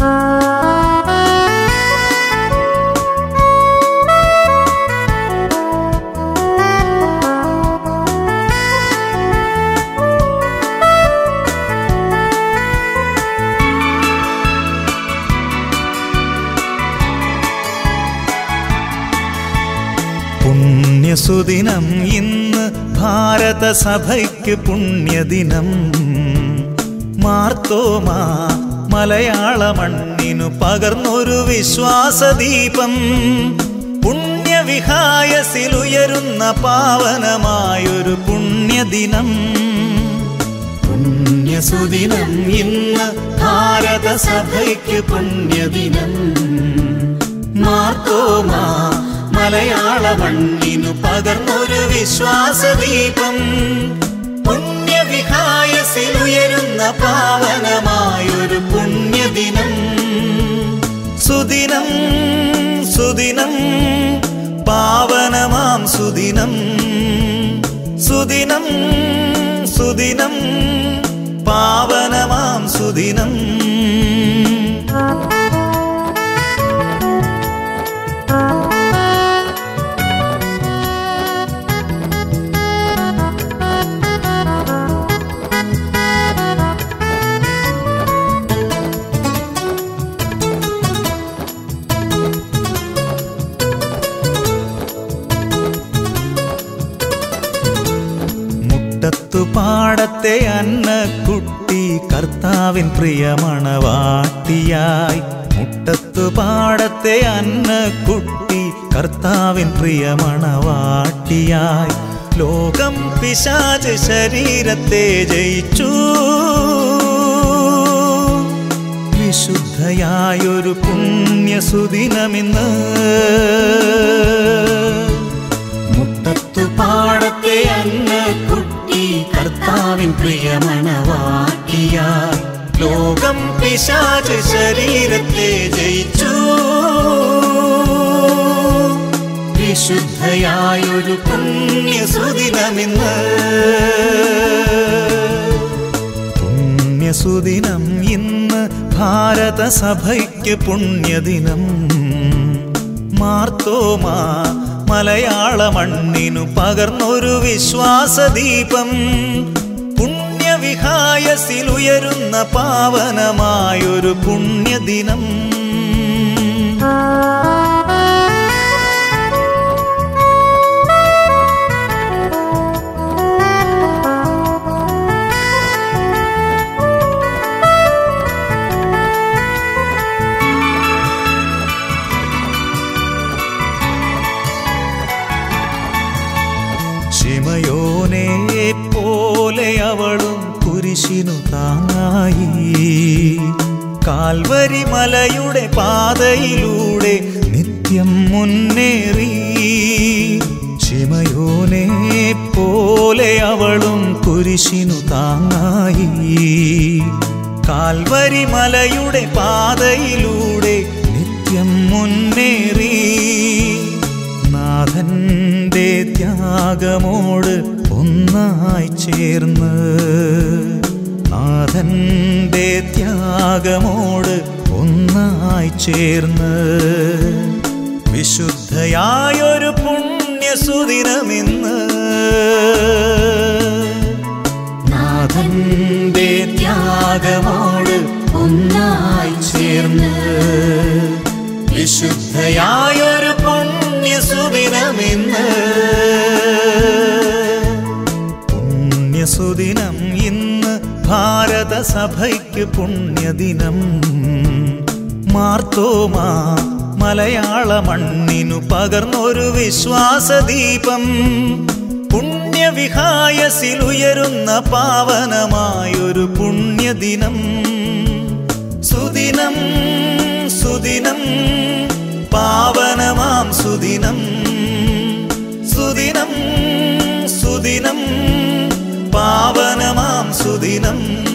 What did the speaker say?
പുണ്യസുദിനം ഇന്ന് ഭാരതസഭയ്ക്ക് പുണ്യദിനം മാർത്തോമാ മലയാള മണ്ണിനു പകർന്നൊരു വിശ്വാസദീപം പുണ്യവിഹായസിലുയരുന്ന പാവനമായൊരു പുണ്യദിനം പുണ്യസുദിനം ഇന്ന് ഭാരതസഭയ്ക്ക് പുണ്യദിനം മാർത്തോമാ മലയാള മണ്ണിനു പകർന്നൊരു വിശ്വാസദീപം പുണ്യവിഹായസിലുയരുന്ന പാവനമായൊരു പുണ്യദിനം സുദിനം സുദിനം പാവനമാം സുദിനം സുദിനം സുദിനം പാവനമാം സുദിനം മുട്ടത്തു പാടത്തെ അന്നക്കുട്ടി കർത്താവിൻ പ്രിയമണവാട്ടിയായി മുട്ടത്തു പാടത്തെ അന്നക്കുട്ടി കർത്താവിൻ പ്രിയമണവാട്ടിയായി ലോകം പിശാച് ശരീരത്തെ ജയിച്ചു വിശുദ്ധയായൊരു പുണ്യസുദിനമിന്ന് മുട്ടത്തു പാടത്തെ അന്ന് കുട്ടി കർത്താവിൻ പ്രിയമണവാക്കിയായി ലോകം പിശാച് ശരീരത്തെ ജയിച്ചു വിശുദ്ധയായൊരു പുണ്യസുദിനമിന്ന് പുണ്യസുദിനം ഇന്ന് ഭാരതസഭയ്ക്ക് പുണ്യദിനം മാർത്തോമാ മലയാള മണ്ണിനു പകർന്നൊരു വിശ്വാസദീപം പുണ്യവിഹായസിലുയരുന്ന പാവനമായൊരു പുണ്യദിനം ശിമയോനെ പോലെ അവളും കുരിശിനു താങ്ങായി കാൽവരി മലയുടെ പാതയിലൂടെ നിത്യം മുന്നേറി ശിമയോനെ പോലെ അവളും കുരിശിനു താങ്ങായി കാൽവരി മലയുടെ പാതയിലൂടെ നിത്യം മുന്നേറി നാഥന്റെ ത്യാഗമോട് ഒന്നായി ചേർന്ന് നാഥന്റെ ത്യാഗമോട് ഒന്നായി ചേർന്ന് വിശുദ്ധയായൊരു പുണ്യസുദിനമിന്ന് നാഥന്റെ ത്യാഗമോട് ഒന്നായി ചേർന്ന് വിശുദ്ധയായൊരു പുണ്യസുദിനമിന്ന് പുണ്യസുദിനം ഇന്ന് ഭാരതസഭയ്ക്ക് പുണ്യദിനം മാർത്തോമാ മലയാള മണ്ണിനു പകർന്നൊരു വിശ്വാസദീപം പുണ്യവിഹായസിലുയരുന്ന പാവനമായൊരു പുണ്യദിനം സുദിനം സുദിനം പാവനമാം സുദിനം സുദിനം സുദിനം പാവനമാം സുദിനം